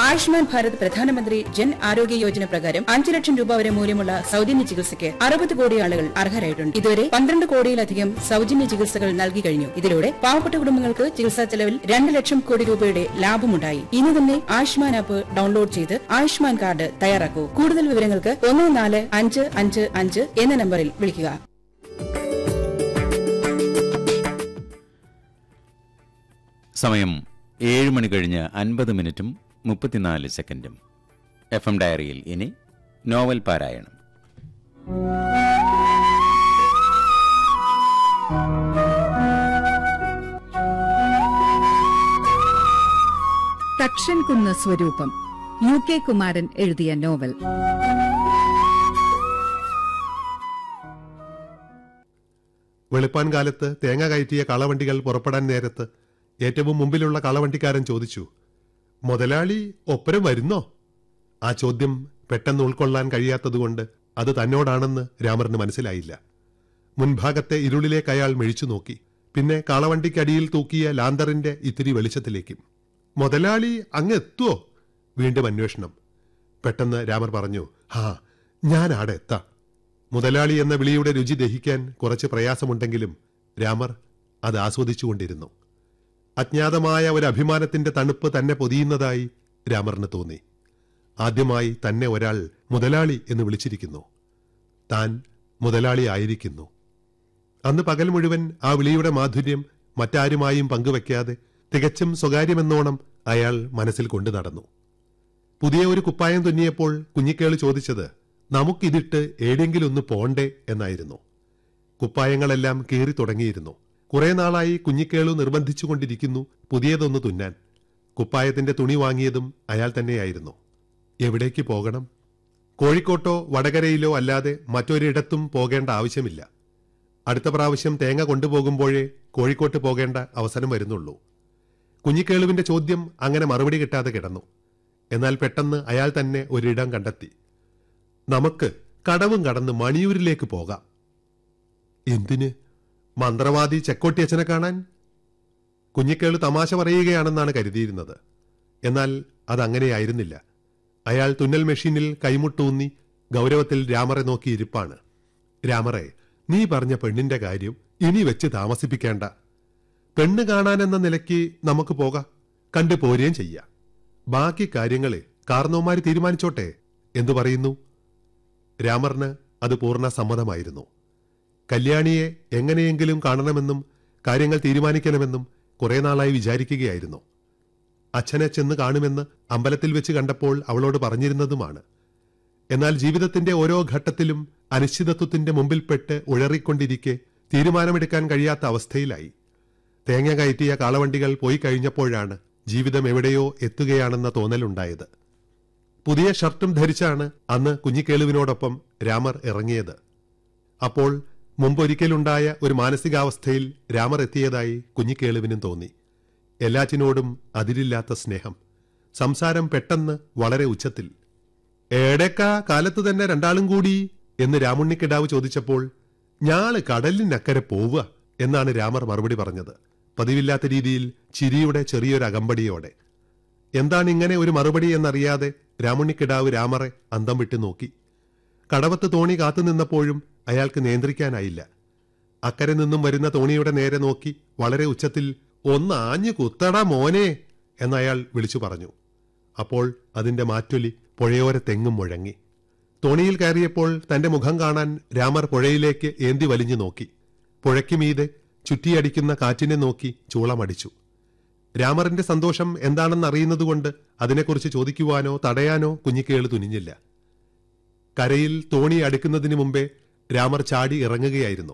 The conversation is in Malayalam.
ആയുഷ്മാൻ ഭാരത് പ്രധാനമന്ത്രി ജൻ ആരോഗ്യ യോജന പ്രകാരം അഞ്ചു ലക്ഷം രൂപ വരെ മൂല്യമുള്ള സൗജന്യ ചികിത്സയ്ക്ക് അറുപത് കോടി ആളുകൾ അർഹരായിട്ടുണ്ട് ഇതുവരെ പന്ത്രണ്ട് കോടിയിലധികം സൗജന്യ ചികിത്സകൾ നൽകി കഴിഞ്ഞു ഇതിലൂടെ പാവപ്പെട്ട കുടുംബങ്ങൾക്ക് ചികിത്സാ ചെലവിൽ രണ്ട് ലക്ഷം കോടി രൂപയുടെ ലാഭമുണ്ടായി ഇന്ന് തന്നെ ആയുഷ്മാൻ ആപ്പ് ഡൗൺലോഡ് ചെയ്ത് ആയുഷ്മാൻ കാർഡ് തയ്യാറാക്കൂ കൂടുതൽ വിവരങ്ങൾക്ക് ഒന്ന് നാല് അഞ്ച് അഞ്ച് അഞ്ച് എന്ന നമ്പറിൽ വിളിക്കുക സമയം ഏഴ് മണി കഴിഞ്ഞ് അൻപത് മിനിറ്റും മുപ്പത്തിനാല് സെക്കൻഡും എഫ് എം ഡയറിയിൽ ഇനി നോവൽ പാരായണം തക്ഷൻകുന്ന് സ്വരൂപം യു കെ കുമാരൻ എഴുതിയ നോവൽ വെളുപ്പാൻ കാലത്ത് തേങ്ങ കയറ്റിയ കളവണ്ടികൾ പുറപ്പെടാൻ നേരത്ത് ഏറ്റവും മുമ്പിലുള്ള കളവണ്ടിക്കാരൻ ചോദിച്ചു മുതലാളി ഒപ്പരം വരുന്നോ ആ ചോദ്യം പെട്ടെന്ന് ഉൾക്കൊള്ളാൻ കഴിയാത്തതുകൊണ്ട് അത് തന്നോടാണെന്ന് രാമറിന് മനസ്സിലായില്ല മുൻഭാഗത്തെ ഇരുളിലേക്ക് അയാൾ മിഴിച്ചു നോക്കി പിന്നെ കളവണ്ടിക്കടിയിൽ തൂക്കിയ ലാന്തറിന്റെ ഇത്തിരി വെളിച്ചത്തിലേക്കും മുതലാളി അങ്ങ് എത്തുവോ വീണ്ടും അന്വേഷണം പെട്ടെന്ന് രാമർ പറഞ്ഞു ഹാ ഞാൻ ആടെ എത്താം മുതലാളി എന്ന വിളിയുടെ രുചി ദഹിക്കാൻ കുറച്ച് പ്രയാസമുണ്ടെങ്കിലും രാമർ അത് ആസ്വദിച്ചുകൊണ്ടിരുന്നു അജ്ഞാതമായ ഒരു അഭിമാനത്തിന്റെ തണുപ്പ് തന്നെ പൊതിയുന്നതായി രാമറിന് തോന്നി ആദ്യമായി തന്നെ ഒരാൾ മുതലാളി എന്ന് വിളിച്ചിരിക്കുന്നു താൻ മുതലാളി ആയിരിക്കുന്നു അന്ന് പകൽ മുഴുവൻ ആ വിളിയുടെ മാധുര്യം മറ്റാരുമായും പങ്കുവെക്കാതെ തികച്ചും സ്വകാര്യമെന്നോണം അയാൾ മനസ്സിൽ കൊണ്ടു നടന്നു പുതിയ ഒരു കുപ്പായം തുന്നിയപ്പോൾ കുഞ്ഞിക്കേള് ചോദിച്ചത് നമുക്കിതിട്ട് ഏടെങ്കിലും ഒന്ന് പോണ്ടേ എന്നായിരുന്നു കുപ്പായങ്ങളെല്ലാം കീറി തുടങ്ങിയിരുന്നു കുറെ നാളായി കുഞ്ഞിക്കേളു നിർബന്ധിച്ചുകൊണ്ടിരിക്കുന്നു പുതിയതൊന്ന് തുന്നാൻ കുപ്പായത്തിന്റെ തുണി വാങ്ങിയതും അയാൾ തന്നെയായിരുന്നു എവിടേക്ക് പോകണം കോഴിക്കോട്ടോ വടകരയിലോ അല്ലാതെ മറ്റൊരിടത്തും പോകേണ്ട ആവശ്യമില്ല അടുത്ത പ്രാവശ്യം തേങ്ങ കൊണ്ടുപോകുമ്പോഴേ കോഴിക്കോട്ട് പോകേണ്ട അവസരം വരുന്നുള്ളൂ കുഞ്ഞിക്കേളുവിന്റെ ചോദ്യം അങ്ങനെ മറുപടി കിട്ടാതെ കിടന്നു എന്നാൽ പെട്ടെന്ന് അയാൾ തന്നെ ഒരിടം കണ്ടെത്തി നമുക്ക് കടവും കടന്ന് മണിയൂരിലേക്ക് പോകാം എന്തിന് മന്ത്രവാദി ചെക്കോട്ടിയച്ഛനെ കാണാൻ കുഞ്ഞിക്കേള് തമാശ പറയുകയാണെന്നാണ് കരുതിയിരുന്നത് എന്നാൽ അതങ്ങനെയായിരുന്നില്ല അയാൾ തുന്നൽ മെഷീനിൽ കൈമുട്ടൂന്നി ഗൗരവത്തിൽ രാമറെ നോക്കി ഇരിപ്പാണ് രാമറെ നീ പറഞ്ഞ പെണ്ണിന്റെ കാര്യം ഇനി വെച്ച് താമസിപ്പിക്കേണ്ട പെണ്ണ് കാണാനെന്ന നിലയ്ക്ക് നമുക്ക് പോകാം കണ്ടു പോരുകയും ചെയ്യാം ബാക്കി കാര്യങ്ങളെ കാർന്നോമാര് തീരുമാനിച്ചോട്ടെ എന്തു പറയുന്നു രാമറിന് അത് പൂർണ്ണ സമ്മതമായിരുന്നു കല്യാണിയെ എങ്ങനെയെങ്കിലും കാണണമെന്നും കാര്യങ്ങൾ തീരുമാനിക്കണമെന്നും കുറെ നാളായി വിചാരിക്കുകയായിരുന്നു അച്ഛനെ ചെന്ന് കാണുമെന്ന് അമ്പലത്തിൽ വെച്ച് കണ്ടപ്പോൾ അവളോട് പറഞ്ഞിരുന്നതുമാണ് എന്നാൽ ജീവിതത്തിന്റെ ഓരോ ഘട്ടത്തിലും അനിശ്ചിതത്വത്തിന്റെ മുമ്പിൽപ്പെട്ട് ഉഴറിക്കൊണ്ടിരിക്കെ തീരുമാനമെടുക്കാൻ കഴിയാത്ത അവസ്ഥയിലായി തേങ്ങ കയറ്റിയ കാളവണ്ടികൾ പോയി കഴിഞ്ഞപ്പോഴാണ് ജീവിതം എവിടെയോ എത്തുകയാണെന്ന തോന്നലുണ്ടായത് പുതിയ ഷർട്ടും ധരിച്ചാണ് അന്ന് കുഞ്ഞിക്കേളുവിനോടൊപ്പം രാമർ ഇറങ്ങിയത് അപ്പോൾ മുമ്പൊരിക്കലുണ്ടായ ഒരു മാനസികാവസ്ഥയിൽ രാമർ എത്തിയതായി കുഞ്ഞിക്കേളുവിനും തോന്നി എല്ലാറ്റിനോടും അതിരില്ലാത്ത സ്നേഹം സംസാരം പെട്ടെന്ന് വളരെ ഉച്ചത്തിൽ ഏടേക്കാ കാലത്ത് തന്നെ രണ്ടാളും കൂടി എന്ന് രാമുണ്ണിക്കിടാവ് ചോദിച്ചപ്പോൾ ഞാള് കടലിനക്കരെ പോവുക എന്നാണ് രാമർ മറുപടി പറഞ്ഞത് പതിവില്ലാത്ത രീതിയിൽ ചിരിയുടെ ചെറിയൊരു അകമ്പടിയോടെ എന്താണ് ഇങ്ങനെ ഒരു മറുപടി എന്നറിയാതെ രാമുണ്ണിക്കിടാവ് രാമറെ അന്തം വിട്ടു നോക്കി കടവത്ത് തോണി കാത്തുനിന്നപ്പോഴും അയാൾക്ക് നിയന്ത്രിക്കാനായില്ല അക്കരെ നിന്നും വരുന്ന തോണിയുടെ നേരെ നോക്കി വളരെ ഉച്ചത്തിൽ ഒന്ന് ആഞ്ഞു കുത്തടാ മോനെ എന്നയാൾ വിളിച്ചു പറഞ്ഞു അപ്പോൾ അതിന്റെ മാറ്റൊലി പുഴയോര തെങ്ങും മുഴങ്ങി തോണിയിൽ കയറിയപ്പോൾ തന്റെ മുഖം കാണാൻ രാമർ പുഴയിലേക്ക് ഏന്തി വലിഞ്ഞു നോക്കി പുഴയ്ക്ക് മീതെ ചുറ്റിയടിക്കുന്ന കാറ്റിനെ നോക്കി ചൂളമടിച്ചു രാമറിന്റെ സന്തോഷം എന്താണെന്ന് അറിയുന്നതുകൊണ്ട് അതിനെക്കുറിച്ച് ചോദിക്കുവാനോ തടയാനോ കുഞ്ഞിക്കേള് തുനിഞ്ഞില്ല കരയിൽ തോണി അടുക്കുന്നതിന് മുമ്പേ രാമർ ചാടി ഇറങ്ങുകയായിരുന്നു